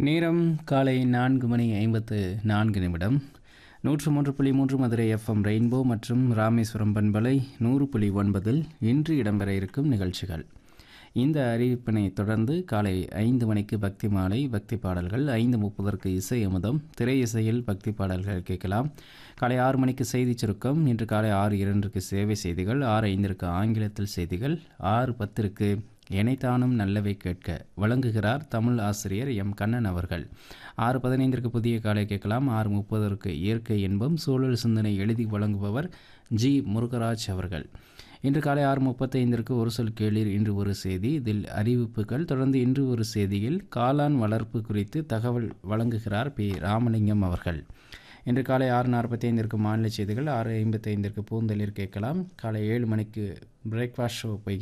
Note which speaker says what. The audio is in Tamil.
Speaker 1: நேரம் காலை நான்கு மணி ஐம்பத்து நான்கு நிமிடம் நூற்று மூன்று புள்ளி மூன்று மதுரை எஃப்எம் ரெயின்போ மற்றும் ராமேஸ்வரம் பண்பலை நூறு புள்ளி ஒன்பதில் இன்று இடம்பெற இருக்கும் நிகழ்ச்சிகள் இந்த அறிவிப்பினை தொடர்ந்து காலை ஐந்து மணிக்கு பக்தி மாலை பக்தி பாடல்கள் ஐந்து முப்பதற்கு இசை அமுதம் திரை இசையில் பக்தி பாடல்கள் கேட்கலாம் காலை ஆறு மணிக்கு செய்திச் சுருக்கம் இன்று காலை ஆறு இரண்டுக்கு சேவை செய்திகள் ஆறு ஐந்திற்கு ஆங்கிலத்தில் செய்திகள் ஆறு பத்திற்கு இணைத்தானும் நல்லவை கேட்க வழங்குகிறார் தமிழ் ஆசிரியர் எம் கண்ணன் அவர்கள் ஆறு பதினைந்திற்கு புதிய காலை கேட்கலாம் ஆறு முப்பதற்கு இயற்கை இன்பம் சூழல் சிந்தனை எழுதி வழங்குபவர் ஜி முருகராஜ் அவர்கள் இன்று காலை ஆறு முப்பத்தைந்திற்கு ஒரு சொல் கேளீர் இன்று ஒரு செய்தி இதில் அறிவிப்புகள் தொடர்ந்து இன்று ஒரு செய்தியில் காளான் வளர்ப்பு குறித்து தகவல் வழங்குகிறார் பி ராமலிங்கம் அவர்கள் இன்று காலை ஆறு நாற்பத்தி ஐந்திற்கு மாநில செய்திகள் ஆறு ஐம்பத்தைந்திற்கு பூந்தளிர் கேட்கலாம் காலை ஏழு மணிக்கு பிரேக்ஃபாஸ்ட் ஷோ போய்